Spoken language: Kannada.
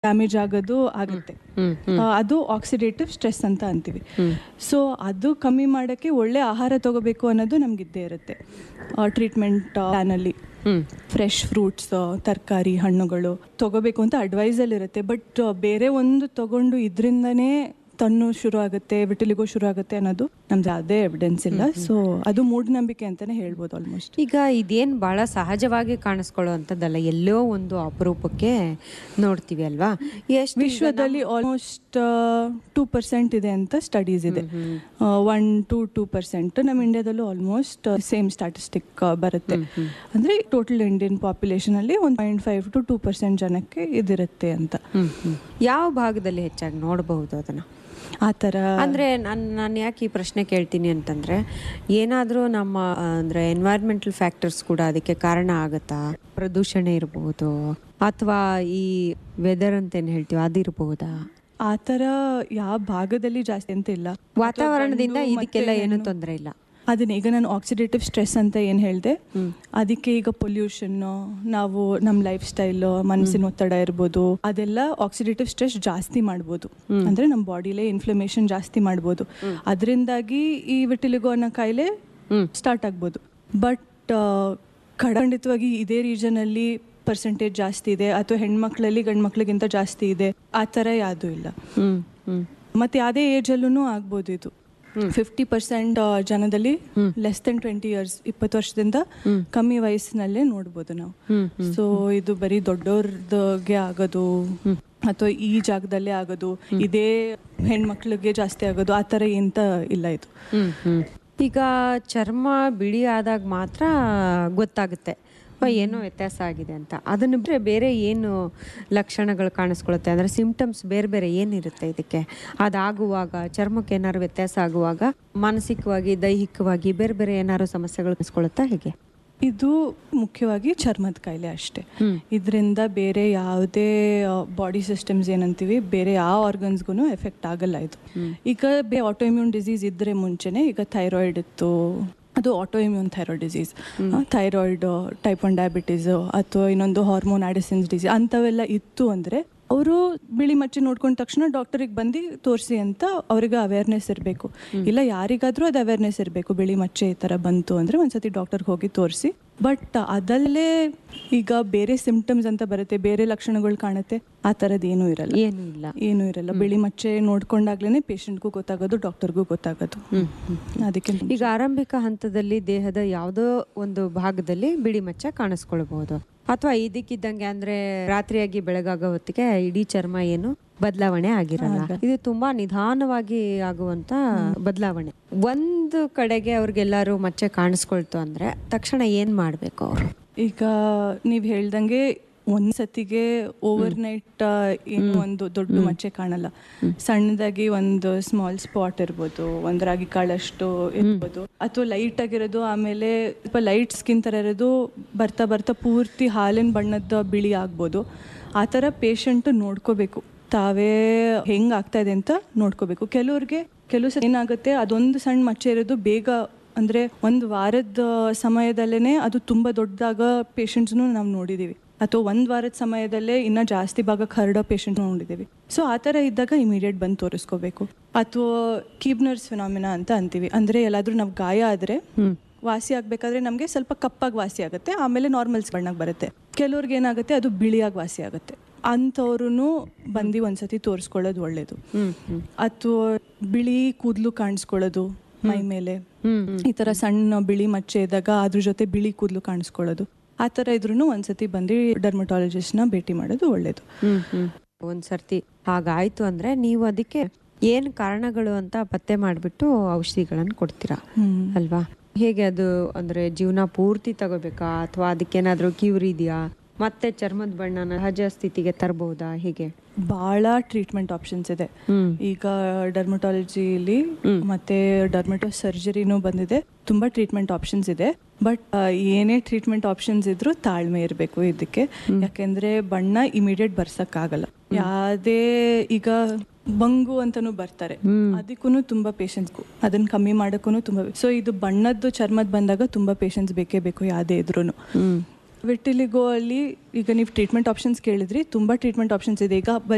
ಡ್ಯಾಮೇಜ್ ಆಗೋದು ಆಗುತ್ತೆ ಹ್ಮ್ ಆ, ಅದು ಆಕ್ಸಿಡೇಟಿವ್ ಸ್ಟ್ರೆಸ್ ಅಂತ ಅಂತೀವಿ ಸೊ ಅದು ಕಮ್ಮಿ ಮಾಡೋಕ್ಕೆ ಒಳ್ಳೆ ಆಹಾರ ತಗೋಬೇಕು ಅನ್ನೋದು ನಮಗಿದ್ದೇ ಇರುತ್ತೆ ಟ್ರೀಟ್ಮೆಂಟ್ ಪ್ಲಾನಲ್ಲಿ ಹ್ಮ್ ಫ್ರೆಶ್ ಫ್ರೂಟ್ಸ್ ತರಕಾರಿ ಹಣ್ಣುಗಳು ತಗೋಬೇಕು ಅಂತ ಅಡ್ವೈಸಲ್ಲಿ ಇರುತ್ತೆ ಬಟ್ ಬೇರೆ ಒಂದು ತಗೊಂಡು ಇದರಿಂದನೇ ತನ್ನು ಶುರು ಆಗುತ್ತೆ ವಿಟಿಲಿಗೋ ಶುರು ಆಗುತ್ತೆ ಅನ್ನೋದು ನಮ್ದು ಯಾವುದೇ ಎವಿಡೆನ್ಸ್ ಇಲ್ಲ ಸೊ ಅದು ಮೂಢನಂಬಿಕೆ ಅಂತಾನೆ ಹೇಳ್ಬೋದು ಆಲ್ಮೋಸ್ಟ್ ಈಗ ಇದೇನು ಭಾಳ ಸಹಜವಾಗಿ ಕಾಣಿಸ್ಕೊಳ್ಳೋ ಅಂಥದ್ದಲ್ಲ ಎಲ್ಲೋ ಒಂದು ಅಪರೂಪಕ್ಕೆ ನೋಡ್ತೀವಿ ಅಲ್ವಾ ಎಷ್ಟು ವಿಶ್ವದಲ್ಲಿ ಆಲ್ಮೋಸ್ಟ್ ಟೂ ಪರ್ಸೆಂಟ್ ಇದೆ ಅಂತ ಸ್ಟಡೀಸ್ ಇದೆ ಒನ್ ಟು ಟೂ ಪರ್ಸೆಂಟ್ ನಮ್ಮ ಇಂಡಿಯಾದಲ್ಲೂ ಆಲ್ಮೋಸ್ಟ್ ಸೇಮ್ ಸ್ಟಾಟಿಸ್ಟಿಕ್ ಬರುತ್ತೆ ಅಂದರೆ ಟೋಟಲ್ ಇಂಡಿಯನ್ ಪಾಪ್ಯುಲೇಷನ್ ಅಲ್ಲಿ one point five to two percent ಜನಕ್ಕೆ ಇದಿರುತ್ತೆ ಅಂತ ಹ್ಮ್ ಹ್ಮ್. ಯಾವ ಭಾಗದಲ್ಲಿ ಹೆಚ್ಚಾಗಿ ನೋಡಬಹುದು ಅದನ್ನ ಆ ಥರ ಅಂದ್ರೆ ನಾನು ನಾನು ಯಾಕೆ ಈ ಪ್ರಶ್ನೆ ಕೇಳ್ತೀನಿ ಅಂತಂದ್ರೆ ಏನಾದರೂ ನಮ್ಮ ಆ, ಅಂದ್ರೆ ಎನ್ವೈರ್ಮೆಂಟಲ್ ಫ್ಯಾಕ್ಟರ್ಸ್ ಕೂಡ ಅದಕ್ಕೆ ಕಾರಣ ಆಗುತ್ತಾ ಪ್ರದೂಷಣ ಇರಬಹುದು ಅಥವಾ ಈ ವೆದರ್ ಅಂತ ಏನು ಹೇಳ್ತೀವಿ ಅದಿರಬಹುದಾ ಆ ಥರ ಯಾವ ಭಾಗದಲ್ಲಿ ಜಾಸ್ತಿ ಅಂತ ಇಲ್ಲ ವಾತಾವರಣದಿಂದ ಗಂಡು ಮತ್ತೆ ಇದಕ್ಕೆಲ್ಲ ಏನು ಹೆಣ್ಣು. ತೊಂದರೆ ಇಲ್ಲ ಅದನ್ನ ಈಗ ನಾನು ಆಕ್ಸಿಡೇಟಿವ್ ಸ್ಟ್ರೆಸ್ ಅಂತ ಏನು ಹೇಳಿದೆ ಅದಕ್ಕೆ ಈಗ ಪೊಲ್ಯೂಷನ್ ನಾವು ನಮ್ಮ ಲೈಫ್ ಸ್ಟೈಲ್ ಮನಸ್ಸಿನ ಒತ್ತಡ ಇರ್ಬೋದು ಅದೆಲ್ಲ ಆಕ್ಸಿಡೇಟಿವ್ ಸ್ಟ್ರೆಸ್ ಜಾಸ್ತಿ ಮಾಡ್ಬೋದು ಅಂದ್ರೆ ನಮ್ಮ ಬಾಡಿಲೇ ಇನ್ಫ್ಲಮೇಷನ್ ಜಾಸ್ತಿ ಮಾಡ್ಬೋದು ಅದರಿಂದಾಗಿ ಈ ವಿಟಿಲಿಗೋ ಅನ್ನೋ ಕಾಯಿಲೆ ಸ್ಟಾರ್ಟ್ ಆಗ್ಬೋದು ಬಟ್ ಖಂಡಿತವಾಗಿ ಇದೇ ರೀಜನಲ್ಲಿ ಪರ್ಸೆಂಟೇಜ್ ಜಾಸ್ತಿ ಇದೆ ಅಥವಾ ಹೆಣ್ಮಕ್ಳಲ್ಲಿ ಗಂಡು ಮಕ್ಳಿಗಿಂತ ಜಾಸ್ತಿ ಇದೆ ಆ ಥರ ಯಾವುದೂ ಇಲ್ಲ ಹ್ಮ್ ಹ್ಮ್ ಮತ್ತೆ ಯಾವುದೇ ಏಜಲ್ಲೂ ಆಗ್ಬೋದು ಇದು ಫಿಫ್ಟಿ ಪರ್ಸೆಂಟ್ ಜನದಲ್ಲಿ ಲೆಸ್ ದೆನ್ ಟ್ವೆಂಟಿ ಇಯರ್ಸ್ ಇಪ್ಪತ್ತು ವರ್ಷದಿಂದ ಕಮ್ಮಿ ವಯಸ್ಸಿನಲ್ಲೇ ನೋಡ್ಬೋದು ನಾವು ಸೊ ಇದು ಬರೀ ದೊಡ್ಡವ್ರದ್ಗೆ ಆಗೋದು ಅಥವಾ ಈ ಜಾಗದಲ್ಲೇ ಆಗೋದು ಇದೇ ಹೆಣ್ಮಕ್ಳಿಗೆ ಜಾಸ್ತಿ ಆಗೋದು ಆ ಥರ ಎಂತ ಇಲ್ಲ ಇದು ಹ್ಮ್ ಹ್ಮ್ ಈಗ ಚರ್ಮ ಬಿಳಿ ಆದಾಗ ಮಾತ್ರ ಗೊತ್ತಾಗುತ್ತೆ ಅಪ್ಪ ಏನೋ ವ್ಯತ್ಯಾಸ ಆಗಿದೆ ಅಂತ ಅದನ್ನು ಬಿಟ್ಟರೆ ಬೇರೆ ಏನು ಲಕ್ಷಣಗಳು ಕಾಣಿಸ್ಕೊಳ್ಳುತ್ತೆ ಅಂದರೆ ಸಿಂಪ್ಟಮ್ಸ್ ಬೇರೆ ಬೇರೆ ಏನಿರುತ್ತೆ ಇದಕ್ಕೆ ಅದಾಗುವಾಗ ಚರ್ಮಕ್ಕೆ ಏನಾದ್ರು ವ್ಯತ್ಯಾಸ ಆಗುವಾಗ ಮಾನಸಿಕವಾಗಿ ದೈಹಿಕವಾಗಿ ಬೇರೆ ಬೇರೆ ಏನಾದ್ರು ಸಮಸ್ಯೆಗಳು ಕಾಣಿಸ್ಕೊಳ್ಳುತ್ತಾ ಹೇಗೆ ಇದು ಮುಖ್ಯವಾಗಿ ಚರ್ಮದ ಕಾಯಿಲೆ ಅಷ್ಟೇ ಇದರಿಂದ ಬೇರೆ ಯಾವುದೇ ಬಾಡಿ ಸಿಸ್ಟಮ್ಸ್ ಏನಂತೀವಿ ಬೇರೆ ಯಾವ ಆರ್ಗನ್ಸ್ಗೂ ಎಫೆಕ್ಟ್ ಆಗಲ್ಲ ಇದು ಈಗ ಬೇ ಆಟೋಇಮ್ಯೂನ್ ಡಿಸೀಸ್ ಇದ್ರೆ ಮುಂಚೆನೆ ಈಗ ಥೈರಾಯ್ಡ್ ಇತ್ತು ಅದು autoimmune thyroid disease thyroid type one diabetes ಅಥವಾ ಇನ್ನೊಂದು ಹಾರ್ಮೋನ್ ಆಡಿಸಿನ್ಸ್ ಡಿಸೀಸ್ ಅಂಥವೆಲ್ಲ ಇತ್ತು ಅಂದರೆ ಅವರು ಬಿಳಿ ಮಚ್ಚೆ ನೋಡ್ಕೊಂಡ ತಕ್ಷಣ ಡಾಕ್ಟರಿಗೆ ಬಂದು ತೋರಿಸಿ ಅಂತ ಅವ್ರಿಗೆ ಅವೇರ್ನೆಸ್ ಇರಬೇಕು ಇಲ್ಲ ಯಾರಿಗಾದ್ರೂ ಅದು ಅವೇರ್ನೆಸ್ ಇರಬೇಕು ಬಿಳಿ ಮಚ್ಚೆ ಈ ಥರ ಬಂತು ಅಂದರೆ ಒಂದ್ಸತಿ ಡಾಕ್ಟರ್ಗೆ ಹೋಗಿ ತೋರಿಸಿ ಬಟ್ ಅದಲ್ಲೇ ಈಗ ಬೇರೆ ಸಿಂಪ್ಟಮ್ಸ್ ಅಂತ ಬರುತ್ತೆ ಬೇರೆ ಲಕ್ಷಣಗಳು ಕಾಣುತ್ತೆ ಆ ಥರದ್ದು ಏನೂ ಇರಲ್ಲ ಏನೂ ಇಲ್ಲ ಏನೂ ಇರಲ್ಲ ಬಿಳಿ ಮಚ್ಚೆ ನೋಡ್ಕೊಂಡಾಗ್ಲೇ ಪೇಷಂಟ್ಗೂ ಗೊತ್ತಾಗೋದು ಡಾಕ್ಟರ್ಗೂ ಗೊತ್ತಾಗೋದು ಅದಕ್ಕೆ ಈಗ ಆರಂಭಿಕ ಹಂತದಲ್ಲಿ ದೇಹದ ಯಾವುದೋ ಒಂದು ಭಾಗದಲ್ಲಿ ಬಿಳಿ ಮಚ್ಚ ಕಾಣಿಸ್ಕೊಳ್ಬಹುದು ಅಥವಾ ಇದಕ್ಕಿದ್ದಂಗೆ ಅಂದ್ರೆ ರಾತ್ರಿಯಾಗಿ ಬೆಳಗಾಗೋ ಹೊತ್ತಿಗೆ ಇಡೀ ಚರ್ಮ ಏನು ಬದಲಾವಣೆ ಆಗಿರಲ್ಲ ಇದು ತುಂಬಾ ನಿಧಾನವಾಗಿ ಆಗುವಂತ ಬದಲಾವಣೆ ಒಂದು ಕಡೆಗೆ ಅವ್ರಿಗೆಲ್ಲರೂ ಮಚ್ಚೆ ಕಾಣಿಸ್ಕೊಳ್ತು ಅಂದ್ರೆ ತಕ್ಷಣ ಏನ್ ಮಾಡ್ಬೇಕು ಅವ್ರು ಈಗ ನೀವು ಹೇಳ್ದಂಗೆ ಒಂದ್ ಸತಿಗೆ ಓವರ್ ನೈಟ್ ಏನು ಒಂದು ದೊಡ್ಡ ಮಚ್ಚೆ ಕಾಣಲ್ಲ ಸಣ್ಣದಾಗಿ ಒಂದು ಸ್ಮಾಲ್ ಸ್ಪಾಟ್ ಇರ್ಬೋದು ಒಂದ್ ರಾಗಿ ಕಾಳಷ್ಟು ಇರ್ಬೋದು ಅಥವಾ ಲೈಟ್ ಆಗಿರೋದು ಆಮೇಲೆ ಸ್ವಲ್ಪ ಲೈಟ್ ಸ್ಕಿನ್ ತರ ಇರೋದು ಬರ್ತಾ ಬರ್ತಾ ಪೂರ್ತಿ ಹಾಲಿನ ಬಣ್ಣದ ಬಿಳಿ ಆಗ್ಬೋದು ಆ ಥರ ಪೇಷಂಟ್ ನೋಡ್ಕೋಬೇಕು ತಾವೇ ಹೆಂಗ್ ಆಗ್ತಾ ಇದೆ ಅಂತ ನೋಡ್ಕೋಬೇಕು ಕೆಲವ್ರಿಗೆ ಕೆಲವು ಸಲ ಏನಾಗುತ್ತೆ ಅದೊಂದು ಸಣ್ಣ ಮಚ್ಚೆ ಇರೋದು ಬೇಗ ಅಂದ್ರೆ ಒಂದು ವಾರದ ಸಮಯದಲ್ಲೇ ಅದು ತುಂಬಾ ದೊಡ್ಡದಾಗ ಪೇಷಂಟ್ಸ್ನು ನಾವು ನೋಡಿದೀವಿ ಅಥವಾ ಒಂದ್ ವಾರದ ಸಮಯದಲ್ಲೇ ಇನ್ನ ಜಾಸ್ತಿ ಭಾಗಕ್ಕೆ ಹರಡೋ ಪೇಷಂಟ್ ನೋಡಿದೀವಿ ಸೊ ಆ ಥರ ಇದ್ದಾಗ ಇಮಿಡಿಯೇಟ್ ಬಂದು ತೋರಿಸ್ಕೋಬೇಕು ಅಥವಾ ಕೀಬ್ನರ್ಸ್ ಫಿನಾಮಿನಾ ಅಂತ ಅಂತೀವಿ ಅಂದ್ರೆ ಎಲ್ಲಾದ್ರೂ ನಾವು ಗಾಯ ಆದ್ರೆ ವಾಸಿ ಆಗ್ಬೇಕಾದ್ರೆ ನಮಗೆ ಸ್ವಲ್ಪ ಕಪ್ಪಾಗಿ ವಾಸಿ ಆಗುತ್ತೆ ಆಮೇಲೆ ನಾರ್ಮಲ್ಸ್ ಬಣ್ಣಕ್ಕೆ ಬರುತ್ತೆ ಕೆಲವ್ರಿಗೆ ಏನಾಗುತ್ತೆ ಅದು ಬಿಳಿಯಾಗಿ ವಾಸಿ ಆಗುತ್ತೆ ಅಂಥವ್ರು ಬಂದು ಒಂದ್ಸತಿ ತೋರಿಸ್ಕೊಳ್ಳೋದು ಒಳ್ಳೇದು ಅಥವಾ ಬಿಳಿ ಕೂದಲು ಕಾಣಿಸ್ಕೊಳ್ಳೋದು ಮೈ ಮೇಲೆ ಈ ತರ ಸಣ್ಣ ಬಿಳಿ ಮಚ್ಚೆ ಇದ್ದಾಗ ಅದ್ರ ಜೊತೆ ಬಿಳಿ ಕೂದಲು ಕಾಣಿಸ್ಕೊಳ್ಳೋದು ಆ ಥರ ಇದ್ರೂ ಒಂದ್ಸತಿ ಬಂದು ಡರ್ಮಟಾಲಜಿಸ್ಟ್ನ ಭೇಟಿ ಮಾಡೋದು ಒಳ್ಳೇದು ಹ್ಮ್ ಹ್ಮ್ ಒಂದ್ ಸರ್ತಿ ಹಾಗಾಯ್ತು ಅಂದ್ರೆ ನೀವು ಅದಕ್ಕೆ ಏನ್ ಕಾರಣಗಳು ಅಂತ ಪತ್ತೆ ಮಾಡ್ಬಿಟ್ಟು ಔಷಧಿಗಳನ್ನ ಕೊಡ್ತೀರಾ ಹ್ಮ್. ಅಲ್ವಾ ಹೇಗೆ ಅದು ಅಂದ್ರೆ ಜೀವನ ಪೂರ್ತಿ ತಗೋಬೇಕಾ ಅಥವಾ ಅದಕ್ಕೇನಾದ್ರೂ ಕ್ಯೂರ್ ಇದೆಯಾ ಮತ್ತೆ ಚರ್ಮದ ಬಣ್ಣನ ಸಹಜ ಸ್ಥಿತಿಗೆ ತರಬಹುದಾ ಹೇಗೆ ಭಾಳ ಟ್ರೀಟ್ಮೆಂಟ್ ಆಪ್ಷನ್ಸ್ ಇದೆ ಹ್ಮ್ ಈಗ ಡರ್ಮಟಾಲಜಿಲಿ ಮತ್ತೆ ಡರ್ಮಟೋ ಸರ್ಜರಿನೂ ಬಂದಿದೆ ತುಂಬಾ ಟ್ರೀಟ್ಮೆಂಟ್ ಆಪ್ಷನ್ಸ್ ಇದೆ ಬಟ್ ಏನೇ ಟ್ರೀಟ್ಮೆಂಟ್ ಆಪ್ಷನ್ಸ್ ಇದ್ರೂ ತಾಳ್ಮೆ ಇರಬೇಕು ಇದಕ್ಕೆ ಯಾಕೆಂದ್ರೆ ಬಣ್ಣ ಇಮಿಡಿಯೇಟ್ ಬರ್ಸಕ್ಕಾಗಲ್ಲ ಯಾವ್ದೇ ಈಗ ಬಂಗು ಅಂತಾನು ಬರ್ತಾರೆ ಅದಕ್ಕೂ ತುಂಬಾ ಪೇಷನ್ಸ್ಗೂ ಅದನ್ನ ಕಮ್ಮಿ ಮಾಡೋಕ್ಕೂ ತುಂಬಾ ಸೊ ಇದು ಬಣ್ಣದ್ದು ಚರ್ಮದ್ ಬಂದಾಗ ತುಂಬಾ ಪೇಷನ್ಸ್ ಬೇಕೇ ಬೇಕು ಯಾವ್ದೇ ಇದ್ರೂ ಹ್ಮ್ ವಿಟಿಲಿಗೋ ಅಲ್ಲಿ ಈಗ ನೀವು ಟ್ರೀಟ್ಮೆಂಟ್ ಆಪ್ಷನ್ಸ್ ಕೇಳಿದ್ರಿ ತುಂಬಾ ಟ್ರೀಟ್ಮೆಂಟ್ ಆಪ್ಷನ್ಸ್ ಇದೆ ಈಗ ಬರೀ